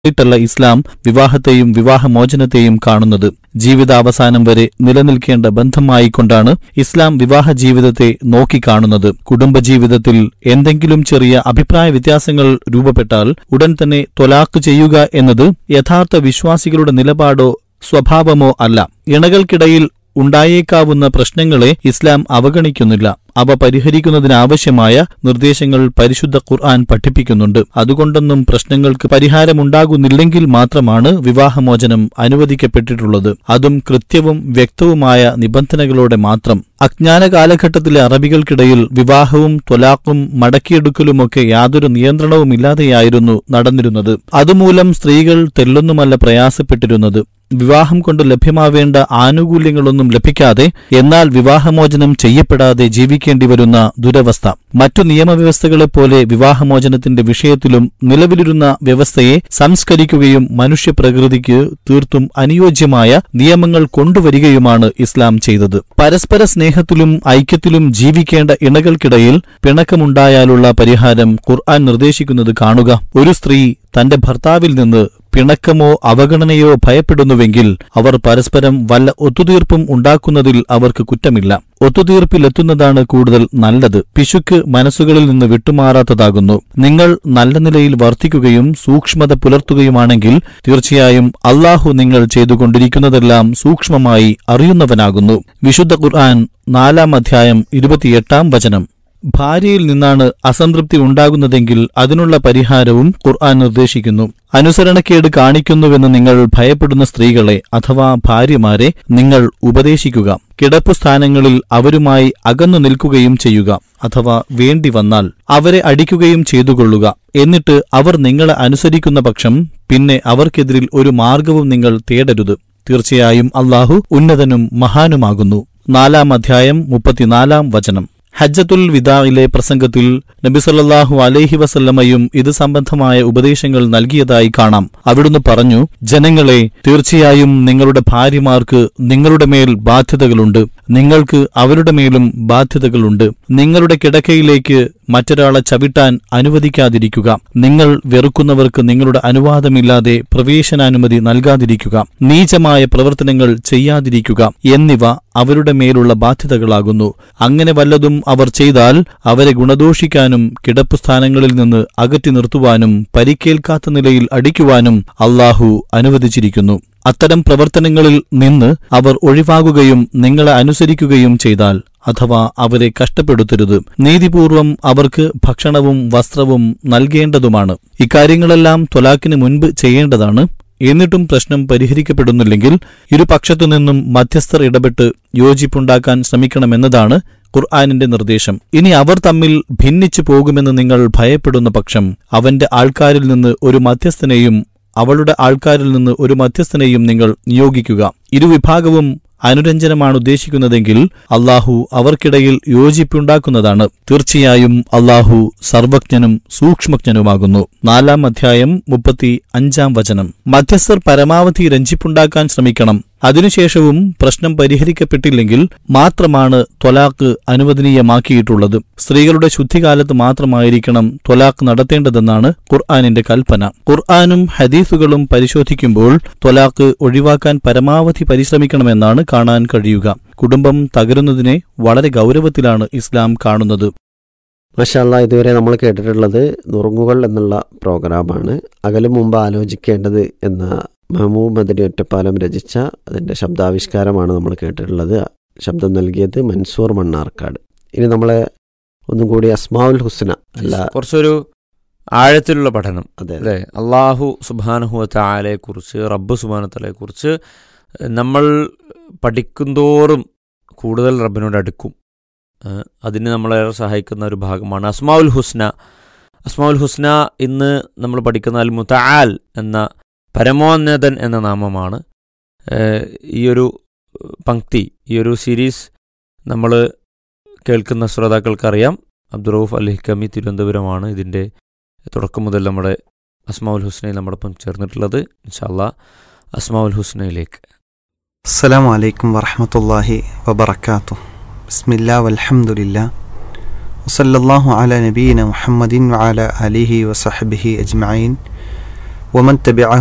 ിട്ടല്ല ഇസ്ലാം വിവാഹത്തെയും വിവാഹമോചനത്തെയും കാണുന്നത് ജീവിതാവസാനം വരെ നിലനിൽക്കേണ്ട ബന്ധമായിക്കൊണ്ടാണ് ഇസ്ലാം വിവാഹ ജീവിതത്തെ നോക്കിക്കാണുന്നത് കുടുംബജീവിതത്തിൽ എന്തെങ്കിലും ചെറിയ അഭിപ്രായ വ്യത്യാസങ്ങൾ രൂപപ്പെട്ടാൽ ഉടൻ തന്നെ തൊലാക്ക് ചെയ്യുക എന്നത് യഥാർത്ഥ വിശ്വാസികളുടെ നിലപാടോ സ്വഭാവമോ അല്ല ഇണകൾക്കിടയിൽ ഉണ്ടായേക്കാവുന്ന പ്രശ്നങ്ങളെ ഇസ്ലാം അവഗണിക്കുന്നില്ല അവ പരിഹരിക്കുന്നതിനാവശ്യമായ നിർദ്ദേശങ്ങൾ പരിശുദ്ധ ഖുർആൻ പഠിപ്പിക്കുന്നുണ്ട് അതുകൊണ്ടൊന്നും പ്രശ്നങ്ങൾക്ക് പരിഹാരമുണ്ടാകുന്നില്ലെങ്കിൽ മാത്രമാണ് വിവാഹമോചനം അനുവദിക്കപ്പെട്ടിട്ടുള്ളത് അതും കൃത്യവും വ്യക്തവുമായ നിബന്ധനകളോടെ മാത്രം അജ്ഞാന കാലഘട്ടത്തിലെ അറബികൾക്കിടയിൽ വിവാഹവും ത്വലാഖും മടക്കിയെടുക്കലുമൊക്കെ യാതൊരു നിയന്ത്രണവുമില്ലാതെയായിരുന്നു നടന്നിരുന്നത് അതുമൂലം സ്ത്രീകൾ തെല്ലൊന്നുമല്ല പ്രയാസപ്പെട്ടിരുന്നത് വിവാഹം കൊണ്ട് ലഭ്യമാവേണ്ട ആനുകൂല്യങ്ങളൊന്നും ലഭിക്കാതെ എന്നാൽ വിവാഹമോചനം ചെയ്യപ്പെടാതെ ജീവിക്കേണ്ടി വരുന്ന ദുരവസ്ഥ മറ്റു നിയമവ്യവസ്ഥകളെപ്പോലെ വിവാഹമോചനത്തിന്റെ വിഷയത്തിലും നിലവിലിരുന്ന വ്യവസ്ഥയെ സംസ്കരിക്കുകയും മനുഷ്യപ്രകൃതിക്ക് തീർത്തും അനുയോജ്യമായ നിയമങ്ങൾ കൊണ്ടുവരികയുമാണ് ഇസ്ലാം ചെയ്തത് പരസ്പര സ്നേഹത്തിലും ഐക്യത്തിലും ജീവിക്കേണ്ട ഇണകൾക്കിടയിൽ പിണക്കമുണ്ടായാലുള്ള പരിഹാരം ഖുർആൻ നിർദ്ദേശിക്കുന്നത് കാണുക ഒരു സ്ത്രീ തന്റെ ഭർത്താവിൽ നിന്ന് പിണക്കമോ അവഗണനയോ ഭയപ്പെടുന്നുവെങ്കിൽ അവർ പരസ്പരം വല്ല ഒത്തുതീർപ്പും ഉണ്ടാക്കുന്നതിൽ അവർക്ക് കുറ്റമില്ല ഒത്തുതീർപ്പിലെത്തുന്നതാണ് കൂടുതൽ നല്ലത് പിശുക്ക് മനസ്സുകളിൽ നിന്ന് വിട്ടുമാറാത്തതാകുന്നു നിങ്ങൾ നല്ല നിലയിൽ വർത്തിക്കുകയും സൂക്ഷ്മത പുലർത്തുകയുമാണെങ്കിൽ തീർച്ചയായും അള്ളാഹു നിങ്ങൾ ചെയ്തുകൊണ്ടിരിക്കുന്നതെല്ലാം സൂക്ഷ്മമായി അറിയുന്നവനാകുന്നു വിശുദ്ധ ഖുർആൻ നാലാം അധ്യായം ഇരുപത്തിയെട്ടാം വചനം ഭാര്യയിൽ നിന്നാണ് അസംതൃപ്തി ഉണ്ടാകുന്നതെങ്കിൽ അതിനുള്ള പരിഹാരവും ഖുർആൻ നിർദ്ദേശിക്കുന്നു അനുസരണക്കേട് കാണിക്കുന്നുവെന്ന് നിങ്ങൾ ഭയപ്പെടുന്ന സ്ത്രീകളെ അഥവാ ഭാര്യമാരെ നിങ്ങൾ ഉപദേശിക്കുക കിടപ്പു സ്ഥാനങ്ങളിൽ അവരുമായി അകന്നു നിൽക്കുകയും ചെയ്യുക അഥവാ വേണ്ടി വന്നാൽ അവരെ അടിക്കുകയും ചെയ്തുകൊള്ളുക എന്നിട്ട് അവർ നിങ്ങളെ അനുസരിക്കുന്ന പക്ഷം പിന്നെ അവർക്കെതിരിൽ ഒരു മാർഗവും നിങ്ങൾ തേടരുത് തീർച്ചയായും അള്ളാഹു ഉന്നതനും മഹാനുമാകുന്നു നാലാം അധ്യായം മുപ്പത്തിനാലാം വചനം ഹജ്ജത്തുൽ വിദായിലെ പ്രസംഗത്തിൽ നബിസല്ലാഹു അലൈഹി വസല്ലമയും ഇത് സംബന്ധമായ ഉപദേശങ്ങൾ നൽകിയതായി കാണാം അവിടുന്ന് പറഞ്ഞു ജനങ്ങളെ തീർച്ചയായും നിങ്ങളുടെ ഭാര്യമാർക്ക് നിങ്ങളുടെ മേൽ ബാധ്യതകളുണ്ട് നിങ്ങൾക്ക് അവരുടെ മേലും ബാധ്യതകളുണ്ട് നിങ്ങളുടെ കിടക്കയിലേക്ക് മറ്റൊരാളെ ചവിട്ടാൻ അനുവദിക്കാതിരിക്കുക നിങ്ങൾ വെറുക്കുന്നവർക്ക് നിങ്ങളുടെ അനുവാദമില്ലാതെ പ്രവേശനാനുമതി നൽകാതിരിക്കുക നീചമായ പ്രവർത്തനങ്ങൾ ചെയ്യാതിരിക്കുക എന്നിവ അവരുടെ മേലുള്ള ബാധ്യതകളാകുന്നു അങ്ങനെ വല്ലതും അവർ ചെയ്താൽ അവരെ ഗുണദോഷിക്കാനും കിടപ്പുസ്ഥാനങ്ങളിൽ നിന്ന് അകറ്റി നിർത്തുവാനും പരിക്കേൽക്കാത്ത നിലയിൽ അടിക്കുവാനും അള്ളാഹു അനുവദിച്ചിരിക്കുന്നു അത്തരം പ്രവർത്തനങ്ങളിൽ നിന്ന് അവർ ഒഴിവാകുകയും നിങ്ങളെ അനുസരിക്കുകയും ചെയ്താൽ അഥവാ അവരെ കഷ്ടപ്പെടുത്തരുത് നീതിപൂർവം അവർക്ക് ഭക്ഷണവും വസ്ത്രവും നൽകേണ്ടതുമാണ് ഇക്കാര്യങ്ങളെല്ലാം തൊലാക്കിന് മുൻപ് ചെയ്യേണ്ടതാണ് എന്നിട്ടും പ്രശ്നം പരിഹരിക്കപ്പെടുന്നില്ലെങ്കിൽ ഇരുപക്ഷത്തു നിന്നും മധ്യസ്ഥർ ഇടപെട്ട് യോജിപ്പുണ്ടാക്കാൻ ശ്രമിക്കണമെന്നതാണ് ഖുർആാനിന്റെ നിർദ്ദേശം ഇനി അവർ തമ്മിൽ ഭിന്നിച്ചു പോകുമെന്ന് നിങ്ങൾ ഭയപ്പെടുന്ന പക്ഷം അവന്റെ ആൾക്കാരിൽ നിന്ന് ഒരു മധ്യസ്ഥനെയും അവളുടെ ആൾക്കാരിൽ നിന്ന് ഒരു മധ്യസ്ഥനെയും നിങ്ങൾ നിയോഗിക്കുക ഇരുവിഭാഗവും അനുരഞ്ജനമാണ് ഉദ്ദേശിക്കുന്നതെങ്കിൽ അള്ളാഹു അവർക്കിടയിൽ യോജിപ്പുണ്ടാക്കുന്നതാണ് തീർച്ചയായും അള്ളാഹു സർവജ്ഞനും സൂക്ഷ്മജ്ഞനുമാകുന്നു നാലാം അധ്യായം മുപ്പത്തി അഞ്ചാം വചനം മധ്യസ്ഥർ പരമാവധി രഞ്ജിപ്പുണ്ടാക്കാൻ ശ്രമിക്കണം അതിനുശേഷവും പ്രശ്നം പരിഹരിക്കപ്പെട്ടില്ലെങ്കിൽ മാത്രമാണ് ത്വലാഖ് അനുവദനീയമാക്കിയിട്ടുള്ളത് സ്ത്രീകളുടെ ശുദ്ധികാലത്ത് മാത്രമായിരിക്കണം ത്വലാഖ് നടത്തേണ്ടതെന്നാണ് ഖുർആാനിന്റെ കൽപ്പന ഖുർആാനും ഹദീസുകളും പരിശോധിക്കുമ്പോൾ ത്വലാഖ് ഒഴിവാക്കാൻ പരമാവധി പരിശ്രമിക്കണമെന്നാണ് കാണാൻ കഴിയുക കുടുംബം തകരുന്നതിനെ വളരെ ഗൗരവത്തിലാണ് ഇസ്ലാം കാണുന്നത് മഷാല്ല ഇതുവരെ നമ്മൾ കേട്ടിട്ടുള്ളത് നുറുങ്ങുകൾ എന്നുള്ള പ്രോഗ്രാമാണ് അകലും മുമ്പ് ആലോചിക്കേണ്ടത് എന്ന മഹമൂദ് മദനി ഒറ്റപ്പാലം രചിച്ച അതിൻ്റെ ശബ്ദാവിഷ്കാരമാണ് നമ്മൾ കേട്ടിട്ടുള്ളത് ശബ്ദം നൽകിയത് മൻസൂർ മണ്ണാർക്കാട് ഇനി നമ്മളെ ഒന്നും കൂടി അസ്മാവുൽ ഹുസ്ന അല്ല കുറച്ചൊരു ആഴത്തിലുള്ള പഠനം അതെ അല്ലേ അള്ളാഹു സുബാനുഹുവത്താലെ കുറിച്ച് റബ്ബ് സുബാനത്തലെ കുറിച്ച് നമ്മൾ പഠിക്കുന്തോറും കൂടുതൽ റബ്ബിനോട് അടുക്കും ഏഹ് അതിന് നമ്മളേറെ സഹായിക്കുന്ന ഒരു ഭാഗമാണ് അസ്മാഉൽ ഹുസ്ന അസ്മാഉൽ ഹുസ്ന ഇന്ന് നമ്മൾ പഠിക്കുന്ന അൽ മുതആൽ എന്ന പരമോന്നതൻ എന്ന നാമമാണ് ഏഹ് ഈ ഒരു പങ്ക്തി ഈ ഒരു സീരീസ് നമ്മൾ കേൾക്കുന്ന ശ്രോതാക്കൾക്കറിയാം അബ്ദുറൌഫ് അൽ ഹിക്കമി തിരുവനന്തപുരമാണ് ഇതിൻ്റെ തുടക്കം മുതൽ നമ്മുടെ അസ്മാഉൽ ഹുസ്നയിൽ നമ്മോടൊപ്പം ചേർന്നിട്ടുള്ളത് ഇൻഷാല്ലാ അസ്മാഉൽ ഹുസ്നയിലേക്ക് السلام عليكم ورحمة الله وبركاته بسم الله والحمد لله وصلى الله على نبينا محمد وعلى آله وصحبه أجمعين ومن تبعه